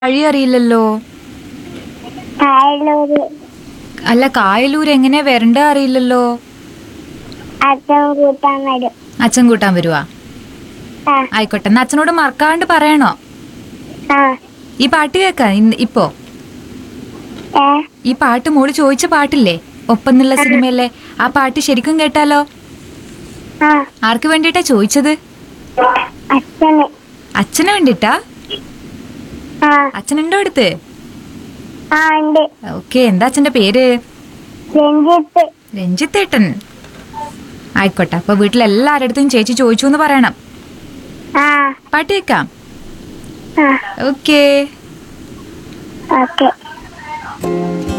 വഴി അറിയില്ലല്ലോ കായലൂര് അല്ല കായലൂർ എങ്ങനെ വരണ്ട അറിയില്ലല്ലോ അച്ഛൻ കൂട്ടാൻ വരും അച്ഛൻ കൂട്ടാൻ വരുവാ ആ ആയിക്കോട്ടെ എന്നാ അച്ഛനോട് മറക്കാണ്ട് പറയണോ ആ ഈ പാട്ട് കേൾക്കാം ഇന്ന് ഇപ്പോ ഏ ഈ പാട്ട് മോള് ചോദിച്ച പാട്ടില്ലേ ഒപ്പം എന്നുള്ള സിനിമയല്ലേ ആ പാട്ട് ശരിക്കും കേട്ടാലോ ആ ആർക്ക് വേണ്ടിയിട്ടാ ചോദിച്ചത് അച്ഛന് അച്ഛന് വേണ്ടിട്ടാ ആ അച്ഛനുണ്ടോ അടുത്ത് ആ ഉണ്ട് ഓക്കെ എന്താ അച്ഛന്റെ പേര് രഞ്ജിത്ത് രഞ്ജിത്തേട്ടൻ ആയിക്കോട്ടെ അപ്പൊ വീട്ടിലെല്ലാരുടെ അടുത്തും ചേച്ചി ചോദിച്ചു എന്ന് പറയണം ആ പാട്ട് കേൾക്കാം ആ ഓക്കേ ഓക്കെ